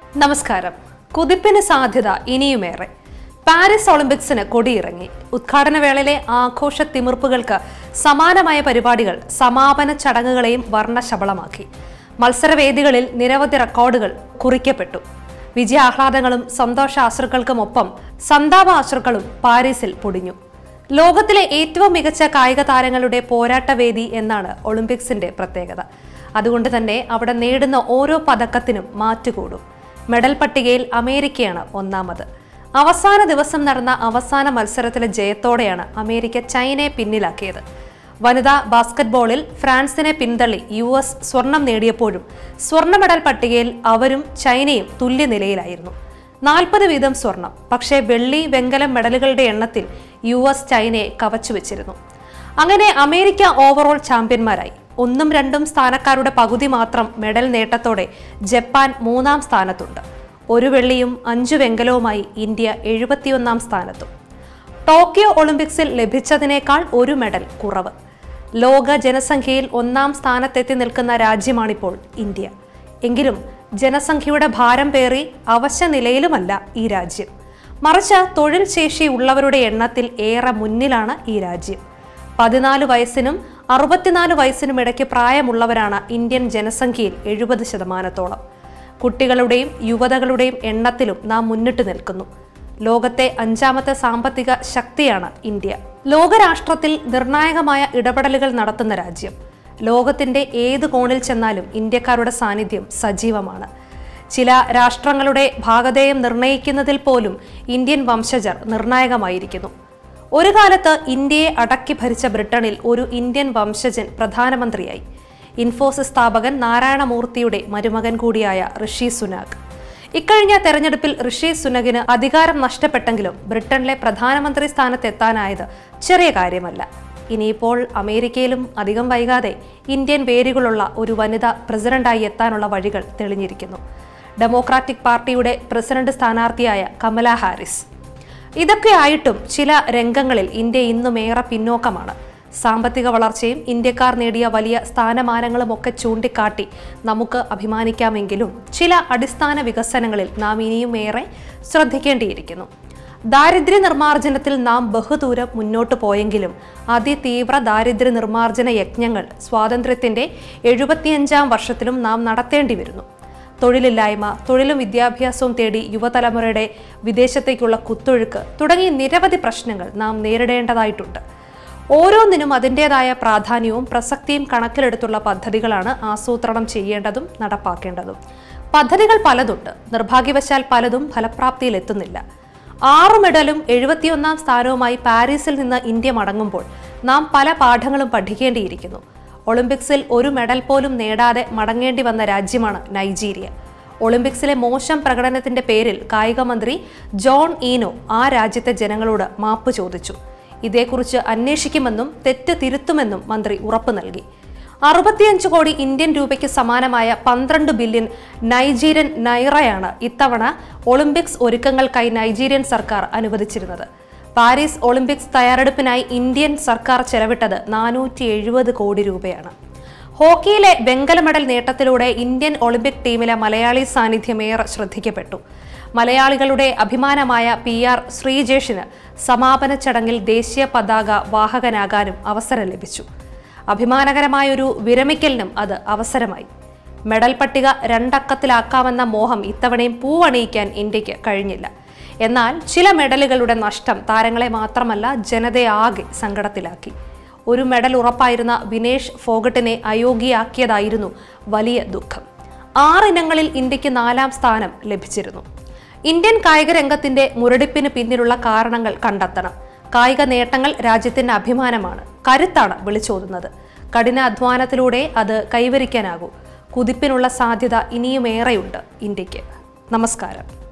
നമസ്കാരം കുതിപ്പിന് സാധ്യത ഇനിയുമേറെ പാരീസ് ഒളിമ്പിക്സിന് കൊടിയിറങ്ങി ഉദ്ഘാടന വേളയിലെ ആഘോഷ തിമിർപ്പുകൾക്ക് സമാനമായ പരിപാടികൾ സമാപന ചടങ്ങുകളെയും വർണ്ണശബളമാക്കി മത്സരവേദികളിൽ നിരവധി റെക്കോർഡുകൾ കുറിക്കപ്പെട്ടു വിജയാഹ്ലാദങ്ങളും സന്തോഷാശ്രുക്കൾക്കുമൊപ്പം സന്താപാശ്രുക്കളും പാരീസിൽ പൊടിഞ്ഞു ലോകത്തിലെ ഏറ്റവും മികച്ച കായിക താരങ്ങളുടെ പോരാട്ടവേദി എന്നാണ് ഒളിമ്പിക്സിന്റെ പ്രത്യേകത അതുകൊണ്ട് തന്നെ അവിടെ നേടുന്ന ഓരോ പതക്കത്തിനും മാറ്റുകൂടും മെഡൽ പട്ടികയിൽ അമേരിക്കയാണ് ഒന്നാമത് അവസാന ദിവസം നടന്ന അവസാന മത്സരത്തിലെ ജയത്തോടെയാണ് അമേരിക്ക ചൈനയെ പിന്നിലാക്കിയത് വനിതാ ബാസ്കറ്റ്ബോളിൽ ഫ്രാൻസിനെ പിന്തള്ളി യു എസ് സ്വർണം നേടിയപ്പോഴും സ്വർണ്ണ മെഡൽ പട്ടികയിൽ അവരും ചൈനയും തുല്യനിലയിലായിരുന്നു നാൽപ്പത് വീതം സ്വർണം പക്ഷേ വെള്ളി വെങ്കലം മെഡലുകളുടെ എണ്ണത്തിൽ യു എസ് ചൈനയെ കവച്ചു വെച്ചിരുന്നു അങ്ങനെ അമേരിക്ക ഓവറോൾ ചാമ്പ്യന്മാരായി ഒന്നും രണ്ടും സ്ഥാനക്കാരുടെ പകുതി മാത്രം മെഡൽ നേട്ടത്തോടെ ജപ്പാൻ മൂന്നാം സ്ഥാനത്തുണ്ട് ഒരു വെള്ളിയും അഞ്ചു വെങ്കലവുമായി ഇന്ത്യ എഴുപത്തിയൊന്നാം സ്ഥാനത്തും ടോക്കിയോ ഒളിമ്പിക്സിൽ ലഭിച്ചതിനേക്കാൾ ഒരു മെഡൽ കുറവ് ലോക ജനസംഖ്യയിൽ ഒന്നാം സ്ഥാനത്തെത്തി നിൽക്കുന്ന രാജ്യമാണിപ്പോൾ ഇന്ത്യ എങ്കിലും ജനസംഖ്യയുടെ ഭാരം പേറി അവശ്യ നിലയിലുമല്ല ഈ രാജ്യം മറിച്ച് തൊഴിൽ ശേഷി ഉള്ളവരുടെ എണ്ണത്തിൽ ഏറെ മുന്നിലാണ് ഈ രാജ്യം പതിനാല് വയസ്സിനും അറുപത്തിനാല് വയസ്സിനും ഇടയ്ക്ക് പ്രായമുള്ളവരാണ് ഇന്ത്യൻ ജനസംഖ്യയിൽ എഴുപത് ശതമാനത്തോളം കുട്ടികളുടെയും യുവതകളുടെയും എണ്ണത്തിലും നാം മുന്നിട്ട് നിൽക്കുന്നു ലോകത്തെ അഞ്ചാമത്തെ സാമ്പത്തിക ശക്തിയാണ് ഇന്ത്യ ലോകരാഷ്ട്രത്തിൽ നിർണായകമായ ഇടപെടലുകൾ നടത്തുന്ന രാജ്യം ലോകത്തിന്റെ ഏത് കോണിൽ ചെന്നാലും ഇന്ത്യക്കാരുടെ സാന്നിധ്യം സജീവമാണ് ചില രാഷ്ട്രങ്ങളുടെ ഭാഗധേയം നിർണയിക്കുന്നതിൽ പോലും ഇന്ത്യൻ വംശജർ നിർണായകമായിരിക്കുന്നു ഒരു കാലത്ത് ഇന്ത്യയെ അടക്കി ഭരിച്ച ബ്രിട്ടനിൽ ഒരു ഇന്ത്യൻ വംശജൻ പ്രധാനമന്ത്രിയായി ഇൻഫോസിസ് സ്ഥാപകൻ നാരായണമൂർത്തിയുടെ മരുമകൻ കൂടിയായ ഋഷി സുനാഗ് ഇക്കഴിഞ്ഞ തെരഞ്ഞെടുപ്പിൽ ഋഷി സുനകിന് അധികാരം നഷ്ടപ്പെട്ടെങ്കിലും ബ്രിട്ടനിലെ പ്രധാനമന്ത്രി സ്ഥാനത്തെത്താനായത് ചെറിയ കാര്യമല്ല ഇനിയിപ്പോൾ അമേരിക്കയിലും അധികം വൈകാതെ ഇന്ത്യൻ പേരുകളുള്ള ഒരു വനിത പ്രസിഡന്റായി എത്താനുള്ള വഴികൾ തെളിഞ്ഞിരിക്കുന്നു ഡെമോക്രാറ്റിക് പാർട്ടിയുടെ പ്രസിഡന്റ് സ്ഥാനാർത്ഥിയായ കമല ഹാരിസ് ഇതൊക്കെ ആയിട്ടും ചില രംഗങ്ങളിൽ ഇന്ത്യ ഇന്നും ഏറെ പിന്നോക്കമാണ് സാമ്പത്തിക വളർച്ചയും ഇന്ത്യക്കാർ നേടിയ വലിയ സ്ഥാനമാനങ്ങളും ഒക്കെ ചൂണ്ടിക്കാട്ടി നമുക്ക് അഭിമാനിക്കാമെങ്കിലും ചില അടിസ്ഥാന വികസനങ്ങളിൽ നാം ഇനിയും ഏറെ ശ്രദ്ധിക്കേണ്ടിയിരിക്കുന്നു ദാരിദ്ര്യ നിർമ്മാർജ്ജനത്തിൽ നാം ബഹുദൂരം മുന്നോട്ട് പോയെങ്കിലും അതിതീവ്ര ദാരിദ്ര്യ നിർമ്മാർജ്ജന യജ്ഞങ്ങൾ സ്വാതന്ത്ര്യത്തിന്റെ എഴുപത്തിയഞ്ചാം വർഷത്തിലും നാം നടത്തേണ്ടി വരുന്നു തൊഴിലില്ലായ്മ തൊഴിലും വിദ്യാഭ്യാസവും തേടി യുവതലമുറയുടെ വിദേശത്തേക്കുള്ള കുത്തൊഴുക്ക് തുടങ്ങി നിരവധി പ്രശ്നങ്ങൾ നാം നേരിടേണ്ടതായിട്ടുണ്ട് ഓരോന്നിനും അതിൻ്റെതായ പ്രാധാന്യവും പ്രസക്തിയും കണക്കിലെടുത്തുള്ള പദ്ധതികളാണ് ആസൂത്രണം ചെയ്യേണ്ടതും നടപ്പാക്കേണ്ടതും പദ്ധതികൾ പലതുണ്ട് നിർഭാഗ്യവശാൽ പലതും ഫലപ്രാപ്തിയിലെത്തുന്നില്ല ആറ് മെഡലും എഴുപത്തിയൊന്നാം സ്ഥാനവുമായി പാരീസിൽ നിന്ന് ഇന്ത്യ മടങ്ങുമ്പോൾ നാം പല പാഠങ്ങളും പഠിക്കേണ്ടിയിരിക്കുന്നു ഒളിമ്പിക്സിൽ ഒരു മെഡൽ പോലും നേടാതെ മടങ്ങേണ്ടി വന്ന രാജ്യമാണ് നൈജീരിയ ഒളിമ്പിക്സിലെ മോശം പ്രകടനത്തിന്റെ പേരിൽ കായിക മന്ത്രി ജോൺ ഈനോ ആ രാജ്യത്തെ ജനങ്ങളോട് മാപ്പ് ചോദിച്ചു ഇതേക്കുറിച്ച് അന്വേഷിക്കുമെന്നും തെറ്റ് തിരുത്തുമെന്നും മന്ത്രി ഉറപ്പു നൽകി അറുപത്തിയഞ്ച് കോടി ഇന്ത്യൻ രൂപയ്ക്ക് സമാനമായ പന്ത്രണ്ട് ബില്യൺ നൈജീരിയൻ നൈറയാണ് ഇത്തവണ ഒളിമ്പിക്സ് ഒരുക്കങ്ങൾക്കായി നൈജീരിയൻ സർക്കാർ അനുവദിച്ചിരുന്നത് പാരീസ് ഒളിമ്പിക്സ് തയ്യാറെടുപ്പിനായി ഇന്ത്യൻ സർക്കാർ ചെലവിട്ടത് നാനൂറ്റി എഴുപത് കോടി രൂപയാണ് ഹോക്കിയിലെ വെങ്കല മെഡൽ നേട്ടത്തിലൂടെ ഇന്ത്യൻ ഒളിമ്പിക് ടീമിലെ മലയാളി സാന്നിധ്യം ഏറെ ശ്രദ്ധിക്കപ്പെട്ടു മലയാളികളുടെ അഭിമാനമായ പി ആർ ശ്രീജേഷിന് സമാപന ചടങ്ങിൽ ദേശീയ പതാക വാഹകനാകാനും അവസരം ലഭിച്ചു അഭിമാനകരമായൊരു വിരമിക്കലിനും അത് അവസരമായി മെഡൽ പട്ടിക രണ്ടക്കത്തിലാക്കാമെന്ന മോഹം ഇത്തവണയും പൂവണിയിക്കാൻ ഇന്ത്യക്ക് കഴിഞ്ഞില്ല എന്നാൽ ചില മെഡലുകളുടെ നഷ്ടം താരങ്ങളെ മാത്രമല്ല ജനതയെ ആകെ സങ്കടത്തിലാക്കി ഒരു മെഡൽ ഉറപ്പായിരുന്ന വിനേഷ് ഫോഗട്ടിനെ അയോഗ്യയാക്കിയതായിരുന്നു വലിയ ദുഃഖം ആറിനങ്ങളിൽ ഇന്ത്യക്ക് നാലാം സ്ഥാനം ലഭിച്ചിരുന്നു ഇന്ത്യൻ കായിക രംഗത്തിന്റെ മുരടിപ്പിന് പിന്നിലുള്ള കാരണങ്ങൾ കണ്ടെത്തണം കായിക നേട്ടങ്ങൾ രാജ്യത്തിന്റെ അഭിമാനമാണ് കരുത്താണ് വിളിച്ചോതുന്നത് കഠിന അധ്വാനത്തിലൂടെ അത് കൈവരിക്കാനാകൂ കുതിപ്പിനുള്ള സാധ്യത ഇനിയുമേറെയുണ്ട് ഇന്ത്യക്ക് നമസ്കാരം